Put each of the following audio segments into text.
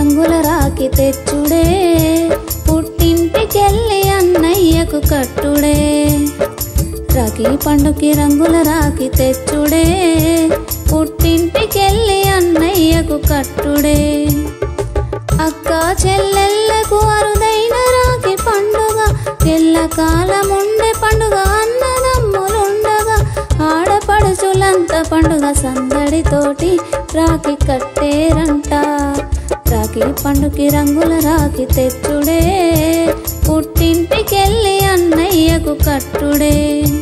రంగుల రాకి తెచ్చుడే పుట్టింటికెళ్ళి అన్నయ్యకు కట్టుడే రాఖీ పండుకి రంగుల రాకి తెచ్చుడే పుట్టింటికెళ్ళి అన్నయ్యకు కట్టుడే అక్క చెల్లెళ్ళకు అరుదైన రాఖీ పండుగ ఎల్ల కాలముండే పండుగ అన్నదమ్ములుండగా ఆడపడుచులంత పండుగ సందడితోటి రాఖీ కట్టేరంట రాఖీ పండుకి రంగుల రాఖీ తెచ్చుడే పుట్టింటికెళ్ళి అన్నయ్యకు కట్టుడే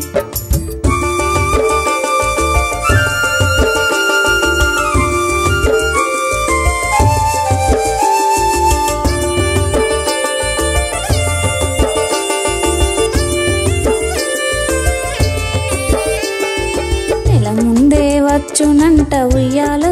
నెల ముందే వచ్చునంట ఉయ్యాలో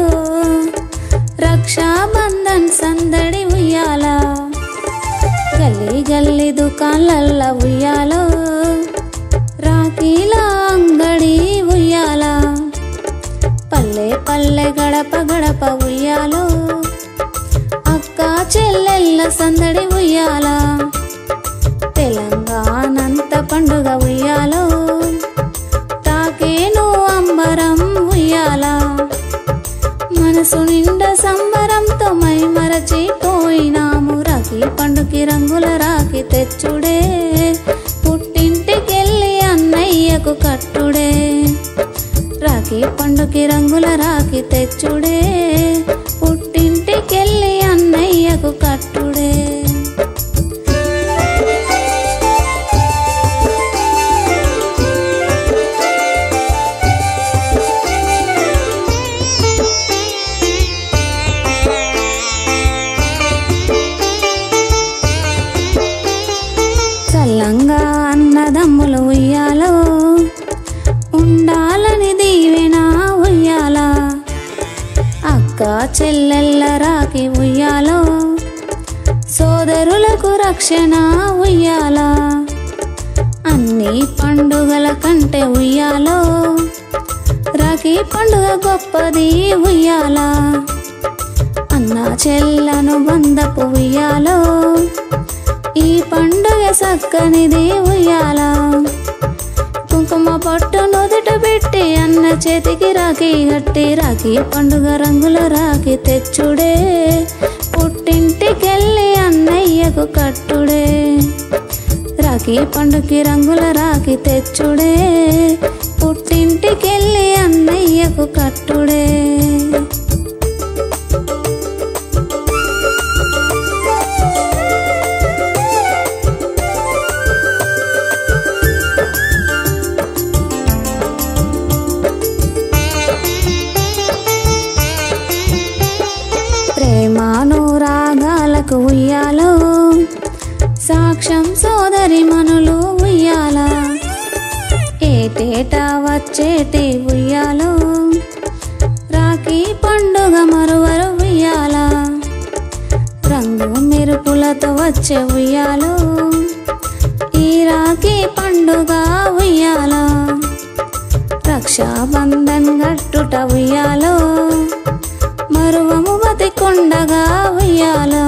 రక్షాబంధన్ సందడి ఉయ్యాల గల్లీ గల్లీ దుకాన్లల్ల ఉయ్యాలో రాఖీల అంగడి ఉయ్యాల పల్లె పల్లె గడప గడప ఉయ్యాలో అక్క చెల్లెళ్ళ సందడి ఉయ్యాల తెలంగాణంత పండుగ ఉయ్యాలో తాకేను అంబరం ఉయ్యాల మనసు నిండా సంబరంతో మై మరచిపోయినాము రాఖీ పండుకి రంగుల రాఖీ తెచ్చుడే పుట్టింటికెళ్ళి అన్నయ్యకు కట్టుడే రాఖీ పండుకి రంగుల రాఖీ తెచ్చుడే పుట్టింటికెళ్ళి అన్నయ్యకు కట్టుడే చల్లంగా అన్నదమ్ములు ఉయ్యాలో ఉండాలని దీవెన ఉయ్యాల అక్క చెల్లెళ్ళ రాకి ఉయ్యాలో సోదరులకు రక్షణ ఉయ్యాల అన్ని పండుగల కంటే ఉయ్యాలో రాఖీ పండుగ గొప్పది ఉయ్యాల అన్న చెల్లను బంధపు ఉయ్యాలో ఈ పండుగ సక్కనిది ఉయ్యాల కుంకుమ పట్టు నుదుట పెట్టి అన్న చేతికి రాఖీ గట్టి రాఖీ పండుగ రంగుల రాఖీ తెచ్చుడే పుట్టింటికెళ్ళి అన్నయ్యకు కట్టుడే రాఖీ పండుగకి రంగుల రాఖీ తెచ్చుడే పుట్టింటికెళ్ళి అన్నయ్యకు కట్టుడే ప్రేమానురాగాలకు ఉయ్యాలో సాక్ష్యం సోదరి మనులు ఉయ్యాల ఏటేటా వచ్చేటి ఉయ్యాలో రాఖీ పండుగ మరువరు ఉయ్యాల రంగు మెరుపులతో వచ్చే ఉయ్యాలో ఈ రాఖీ పండుగ ఉయ్యాల రక్షాబంధన్ గట్టుట ఉయ్యాలో మరువము బతికొండగా ఉయ్యాలో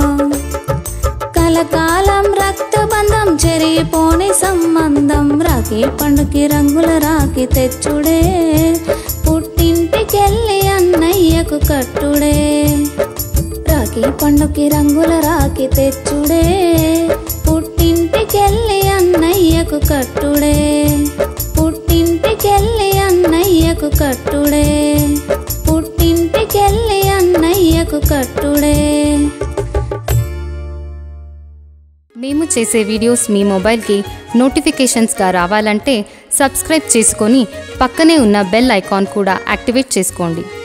కలకాలం రక్తబంధం చెరిగిపోని సంబంధం రాఖీ పండుకి రంగుల రాఖీ తెచ్చుడే పుట్టింటికెళ్ళి అన్నయ్యకు కట్టుడే రాఖీ పండుకి రంగుల రాఖీ తెచ్చుడే పుట్టింటికెళ్ళి అన్నయ్యకు కట్టుడే పుట్టింటికెళ్ళి అన్నయ్యకు కట్టుడే పుట్టింటికెళ్ళి అన్నయ్యకు కట్టుడే మేము చేసే వీడియోస్ మీ మొబైల్కి నోటిఫికేషన్స్గా రావాలంటే సబ్స్క్రైబ్ చేసుకొని పక్కనే ఉన్న బెల్ ఐకాన్ కూడా యాక్టివేట్ చేసుకోండి